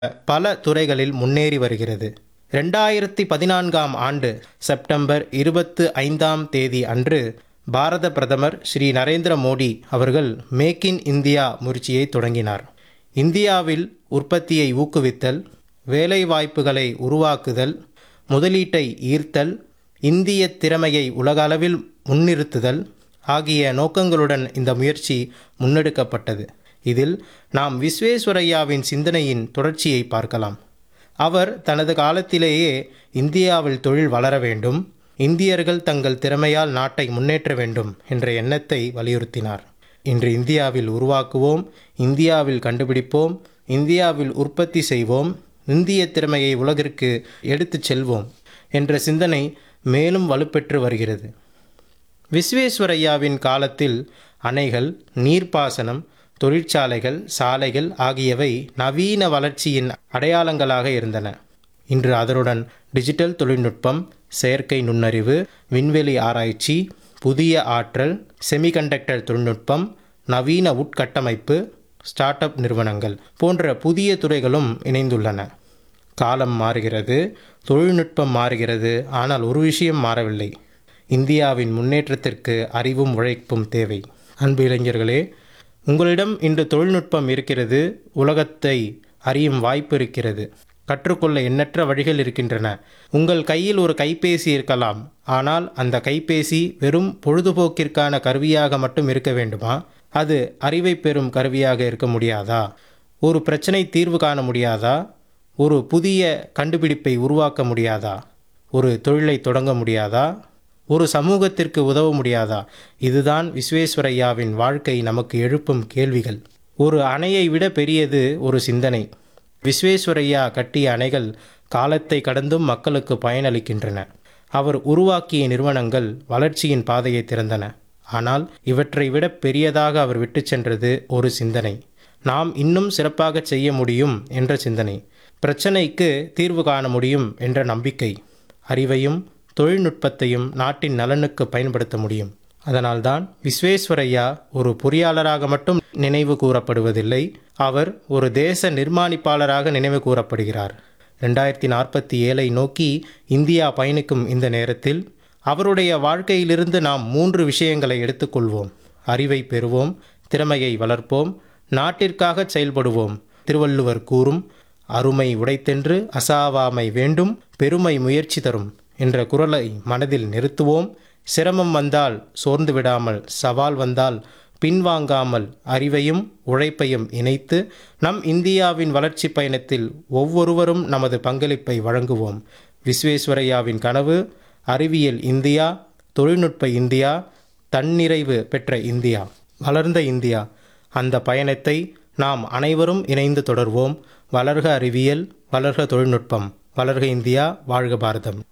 பல துறைகளில் முன்னேறி வருகிறது ரெண்டாயிரத்தி பதினான்காம் ஆண்டு செப்டம்பர் இருபத்து ஐந்தாம் தேதி அன்று பாரத பிரதமர் ஸ்ரீ நரேந்திர மோடி அவர்கள் மேக் இன் இந்தியா முயற்சியை தொடங்கினார் இந்தியாவில் உற்பத்தியை ஊக்குவித்தல் வேலைவாய்ப்புகளை உருவாக்குதல் முதலீட்டை ஈர்த்தல் இந்திய திறமையை உலகளவில் முன்னிறுத்துதல் ஆகிய நோக்கங்களுடன் இந்த முயற்சி முன்னெடுக்கப்பட்டது இதில் நாம் விஸ்வேஸ்வரய்யாவின் சிந்தனையின் தொடர்ச்சியை பார்க்கலாம் அவர் தனது காலத்திலேயே இந்தியாவில் தொழில் வளர வேண்டும் இந்தியர்கள் தங்கள் திறமையால் நாட்டை முன்னேற்ற வேண்டும் என்ற எண்ணத்தை வலியுறுத்தினார் இன்று இந்தியாவில் உருவாக்குவோம் இந்தியாவில் கண்டுபிடிப்போம் இந்தியாவில் உற்பத்தி செய்வோம் இந்திய திறமையை உலகிற்கு எடுத்துச் செல்வோம் என்ற சிந்தனை மேலும் வலுப்பெற்று வருகிறது விஸ்வேஸ்வரய்யாவின் காலத்தில் அணைகள் நீர்ப்பாசனம் தொழிற்சாலைகள் சாலைகள் ஆகியவை நவீன வளர்ச்சியின் அடையாளங்களாக இருந்தன இன்று அதனுடன் டிஜிட்டல் தொழில்நுட்பம் செயற்கை நுண்ணறிவு விண்வெளி ஆராய்ச்சி புதிய ஆற்றல் செமிகண்டக்டர் தொழில்நுட்பம் நவீன உட்கட்டமைப்பு ஸ்டார்ட் அப் நிறுவனங்கள் போன்ற புதிய துறைகளும் இணைந்துள்ளன காலம் மாறுகிறது தொழில்நுட்பம் மாறுகிறது ஆனால் ஒரு விஷயம் மாறவில்லை இந்தியாவின் முன்னேற்றத்திற்கு அறிவும் உழைப்பும் தேவை அன்பு இளைஞர்களே உங்களிடம் இன்று தொழில்நுட்பம் இருக்கிறது உலகத்தை அறியும் வாய்ப்பு இருக்கிறது கற்றுக்கொள்ள எண்ணற்ற வழிகள் இருக்கின்றன உங்கள் கையில் ஒரு கைபேசி இருக்கலாம் ஆனால் அந்த கைபேசி வெறும் பொழுதுபோக்கிற்கான கருவியாக மட்டும் இருக்க வேண்டுமா அது அறிவை பெறும் கருவியாக இருக்க முடியாதா ஒரு பிரச்சனை தீர்வு காண முடியாதா ஒரு புதிய கண்டுபிடிப்பை உருவாக்க முடியாதா ஒரு தொழிலை தொடங்க முடியாதா ஒரு சமூகத்திற்கு உதவ முடியாதா இதுதான் விஸ்வேஸ்வரய்யாவின் வாழ்க்கை நமக்கு எழுப்பும் கேள்விகள் ஒரு அணையை விட பெரியது ஒரு சிந்தனை விஸ்வேஸ்வரய்யா கட்டிய அணைகள் காலத்தை கடந்தும் மக்களுக்கு பயனளிக்கின்றன அவர் உருவாக்கிய நிறுவனங்கள் வளர்ச்சியின் பாதையை திறந்தன ஆனால் இவற்றை விட பெரியதாக அவர் விட்டு சென்றது ஒரு சிந்தனை நாம் இன்னும் சிறப்பாக செய்ய முடியும் என்ற சிந்தனை பிரச்சனைக்கு தீர்வு காண முடியும் என்ற நம்பிக்கை அறிவையும் தொழில்நுட்பத்தையும் நாட்டின் நலனுக்கு பயன்படுத்த முடியும் அதனால்தான் விஸ்வேஸ்வரய்யா ஒரு பொறியாளராக மட்டும் நினைவு கூறப்படுவதில்லை அவர் ஒரு தேச நிர்மாணிப்பாளராக நினைவு கூறப்படுகிறார் ரெண்டாயிரத்தி நாற்பத்தி ஏழை நோக்கி இந்தியா பயணிக்கும் இந்த நேரத்தில் அவருடைய வாழ்க்கையிலிருந்து நாம் மூன்று விஷயங்களை எடுத்துக்கொள்வோம் அறிவை பெறுவோம் திறமையை வளர்ப்போம் நாட்டிற்காக செயல்படுவோம் திருவள்ளுவர் கூறும் அருமை உடைத்தென்று அசாவாமை வேண்டும் பெருமை முயற்சி தரும் என்ற குரலை மனதில் நிறுத்துவோம் சிரமம் வந்தால் சோர்ந்து விடாமல் சவால் வந்தால் பின்வாங்காமல் அறிவையும் உழைப்பையும் இணைத்து நம் இந்தியாவின் வளர்ச்சி பயணத்தில் ஒவ்வொருவரும் நமது பங்களிப்பை வழங்குவோம் விஸ்வேஸ்வரய்யாவின் கனவு அறிவியல் இந்தியா தொழில்நுட்ப இந்தியா தன்னிறைவு பெற்ற இந்தியா வளர்ந்த இந்தியா அந்த பயணத்தை நாம் அனைவரும் இணைந்து தொடர்வோம் வளர்க அறிவியல் வளர்க தொழில்நுட்பம் வளர்க இந்தியா வாழ்க பாரதம்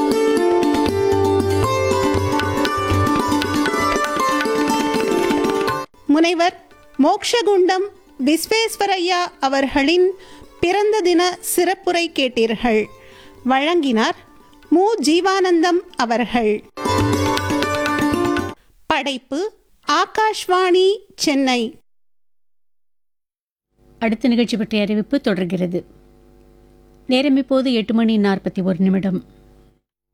முனைவர் மோக்ஷகுண்டம் விஸ்வேஸ்வரய்யா அவர்களின் பிறந்த தின சிறப்புரை கேட்டீர்கள் வழங்கினார் மு ஜீவானந்தம் அவர்கள் படைப்பு ஆகாஷ்வாணி சென்னை அடுத்த நிகழ்ச்சி பற்றிய அறிவிப்பு தொடர்கிறது நேரம் இப்போது எட்டு மணி நாற்பத்தி ஒரு நிமிடம்